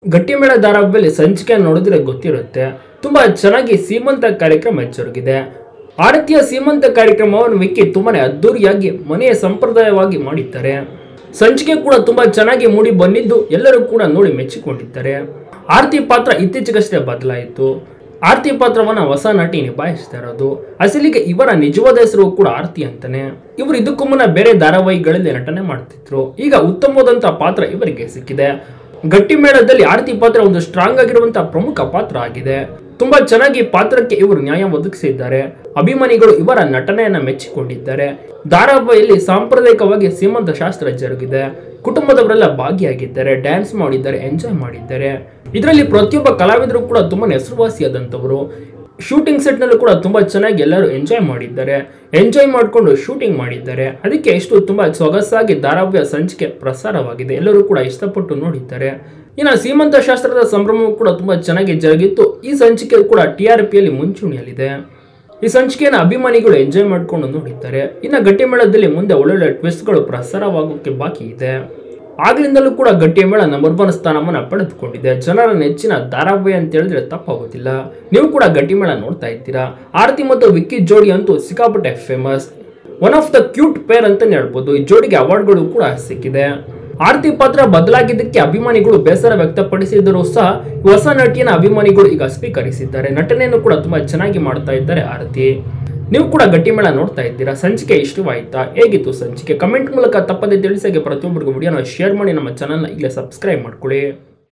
ಗಟ್ಟಿಮೇಳ ಧಾರಾವಾಹಿಯಲ್ಲಿ ಸಂಚಿಕೆ ನೋಡಿದ್ರೆ ಗೊತ್ತಿರುತ್ತೆ ತುಂಬಾ ಚೆನ್ನಾಗಿ ಸೀಮಂತ ಕಾರ್ಯಕ್ರಮ ಜರುಗಿದೆ ಆರತಿಯ ಸೀಮಂತ ಕಾರ್ಯಕ್ರಮವನ್ನು ವಿಕ್ಕಿ ತುಂಬಾನೇ ಅದ್ದೂರಿಯಾಗಿ ಮನೆಯ ಸಂಪ್ರದಾಯವಾಗಿ ಮಾಡಿದ್ದಾರೆ ಸಂಚಿಕೆ ಕೂಡ ತುಂಬಾ ಚೆನ್ನಾಗಿ ಮೂಡಿ ಬಂದಿದ್ದು ಎಲ್ಲರೂ ಕೂಡ ನೋಡಿ ಮೆಚ್ಚಿಕೊಂಡಿದ್ದಾರೆ ಆರತಿ ಪಾತ್ರ ಇತ್ತೀಚೆಗಷ್ಟೇ ಬದಲಾಯಿತು ಆರತಿ ಪಾತ್ರವನ್ನ ಹೊಸ ನಟಿ ನಿಭಾಯಿಸ್ತಾ ಇರೋದು ಅಸಲಿಗೆ ಇವರ ನಿಜವಾದ ಹೆಸರು ಕೂಡ ಆರತಿ ಅಂತಾನೆ ಇವರು ಇದಕ್ಕೂ ಮುನ್ನ ಬೇರೆ ಧಾರಾವಾಹಿಗಳಲ್ಲಿ ನಟನೆ ಮಾಡ್ತಿದ್ರು ಈಗ ಉತ್ತಮವಾದಂತ ಪಾತ್ರ ಇವರಿಗೆ ಸಿಕ್ಕಿದೆ ಗಟ್ಟಿ ಮೇಳದಲ್ಲಿ ಆರತಿ ಪಾತ್ರ ಒಂದು ಸ್ಟ್ರಾಂಗ್ ಆಗಿರುವಂತಹ ಪ್ರಮುಖ ಪಾತ್ರ ಆಗಿದೆ ತುಂಬಾ ಚೆನ್ನಾಗಿ ಪಾತ್ರಕ್ಕೆ ಇವರು ನ್ಯಾಯ ಒದಗಿಸಿದ್ದಾರೆ ಅಭಿಮಾನಿಗಳು ಇವರ ನಟನೆಯನ್ನ ಮೆಚ್ಚಿಕೊಂಡಿದ್ದಾರೆ ಧಾರಾವಾಹಿಯಲ್ಲಿ ಸಾಂಪ್ರದಾಯಿಕವಾಗಿ ಸೀಮಂತ ಶಾಸ್ತ್ರ ಜರುಗಿದೆ ಕುಟುಂಬದವರೆಲ್ಲ ಭಾಗಿಯಾಗಿದ್ದಾರೆ ಡ್ಯಾನ್ಸ್ ಮಾಡಿದ್ದಾರೆ ಎಂಜಾಯ್ ಮಾಡಿದ್ದಾರೆ ಇದರಲ್ಲಿ ಪ್ರತಿಯೊಬ್ಬ ಕಲಾವಿದರು ಕೂಡ ತುಂಬಾ ಹೆಸರುವಾಸಿಯಾದಂಥವರು ಶೂಟಿಂಗ್ ಸೆಟ್ ನಲ್ಲೂ ಕೂಡ ತುಂಬಾ ಚೆನ್ನಾಗಿ ಎಲ್ಲರೂ ಎಂಜಾಯ್ ಮಾಡಿದ್ದಾರೆ ಎಂಜಾಯ್ ಮಾಡಿಕೊಂಡು ಶೂಟಿಂಗ್ ಮಾಡಿದ್ದಾರೆ ಅದಕ್ಕೆ ಎಷ್ಟು ತುಂಬಾ ಸೊಗಸಾಗಿ ಧಾರಾವಾಹಿಯ ಸಂಚಿಕೆ ಪ್ರಸಾರವಾಗಿದೆ ಎಲ್ಲರೂ ಕೂಡ ಇಷ್ಟಪಟ್ಟು ನೋಡಿದ್ದಾರೆ ಇನ್ನು ಸೀಮಂತ ಶಾಸ್ತ್ರದ ಸಂಭ್ರಮವು ಕೂಡ ತುಂಬಾ ಚೆನ್ನಾಗಿ ಜರುಗಿತ್ತು ಈ ಸಂಚಿಕೆ ಕೂಡ ಟಿ ಆರ್ ಪಿಯಲ್ಲಿ ಮುಂಚೂಣಿಯಲ್ಲಿದೆ ಈ ಸಂಚಿಕೆಯನ್ನು ಅಭಿಮಾನಿಗಳು ಎಂಜಾಯ್ ಮಾಡಿಕೊಂಡು ನೋಡಿದ್ದಾರೆ ಇನ್ನು ಗಟ್ಟಿಮೇಳದಲ್ಲಿ ಮುಂದೆ ಒಳ್ಳೊಳ್ಳೆ ಟ್ವಿಸ್ಟ್ಗಳು ಪ್ರಸಾರವಾಗೋಕ್ಕೆ ಬಾಕಿ ಇದೆ ಆಗ್ಲಿಂದಲೂ ಕೂಡ ಗಟ್ಟಿಯ ಮೇಳ ನಂಬರ್ ಒನ್ ಸ್ಥಾನವನ್ನು ಪಡೆದುಕೊಂಡಿದೆ ಜನರ ನೆಚ್ಚಿನ ಧಾರಾವಾಹಿ ಅಂತ ಹೇಳಿದ್ರೆ ತಪ್ಪಾಗೋದಿಲ್ಲ ನೀವು ಕೂಡ ಗಟ್ಟಿ ಮೇಳ ನೋಡ್ತಾ ಇದ್ದೀರಾ ಆರತಿ ಮತ್ತು ವಿಕ್ಕಿ ಜೋಡಿ ಅಂತೂ ಸಿಕ್ಕಾಪಟ್ಟೆ famous one of the cute pair ಅಂತಾನೆ ಹೇಳ್ಬೋದು ಈ ಜೋಡಿಗೆ ಅವಾರ್ಡ್ಗಳು ಕೂಡ ಸಿಕ್ಕಿದೆ ಆರತಿ ಪಾತ್ರ ಬದಲಾಗಿದ್ದಕ್ಕೆ ಅಭಿಮಾನಿಗಳು ಬೇಸರ ವ್ಯಕ್ತಪಡಿಸಿದರೂ ಸಹ ಹೊಸ ನಟಿಯನ್ನ ಅಭಿಮಾನಿಗಳು ಈಗ ಸ್ವೀಕರಿಸಿದ್ದಾರೆ ನಟನೆಯನ್ನು ಕೂಡ ತುಂಬಾ ಚೆನ್ನಾಗಿ ಮಾಡ್ತಾ ಇದ್ದಾರೆ ಆರತಿ ನೀವು ಕೂಡ ಗಟ್ಟಿ ಮೇಳ ನೋಡ್ತಾ ಇದ್ದೀರಾ ಸಂಚಿಕೆ ಇಷ್ಟವಾಯ್ತಾ ಹೇಗಿತ್ತು ಸಂಚಿಕೆ ಕಮೆಂಟ್ ಮೂಲಕ ತಪ್ಪದೆ ತಿಳಿಸಾಗೆ ಪ್ರತಿಯೊಬ್ಬರಿಗೂ ವಿಡಿಯೋನ ಶೇರ್ ಮಾಡಿ ನಮ್ಮ ಚಾನಲ್ನ ಈಗಲೇ ಸಬ್ಸ್ಕ್ರೈಬ್ ಮಾಡ್ಕೊಳ್ಳಿ